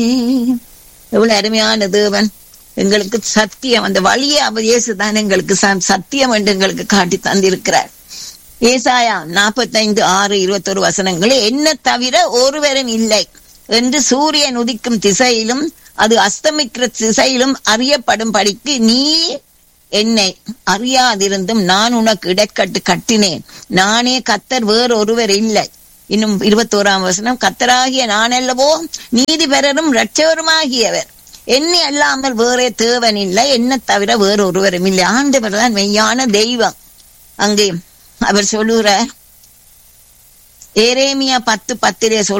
எவ்வளவு அருமையான தேவன் எங்களுக்கு சத்தியம் அந்த வழியை அவர் இயேசுதான் எங்களுக்கு ச- சத்தியம் என்று எங்களுக்கு காட்டி தந்திருக்கிறார் ஏசாயா நாற்பத்தைந்து ஆறு இருபத்தொரு வசனங்களே என்ன தவிர ஒருவரும் இல்லை என்று சூரியன் உதிக்கும் திசையிலும் அது அஸ்தமிக்கிற திசையிலும் அறியப்படும் படிக்கு நீ என்னை அறியாதிருந்தும் நான் உனக்கு இடைக்கட்டு கட்டினேன் நானே கத்தர் வேறொருவர் இல்லை இன்னும் இருபத்தோராம் வசனம் கத்தராகிய நான் அல்லவோ நீதிபரரும் இரட்சகருமாகியவர் என்னை அல்லாமல் வேறே தேவன் இல்லை என்ன தவிர வேறொருவரும் இல்லை ஆண்டவர் தான் மெய்யான தெய்வம் அங்கே அவர் சொல்லுகிறார் ஏரேமியா பத்து பத்திலே சொல்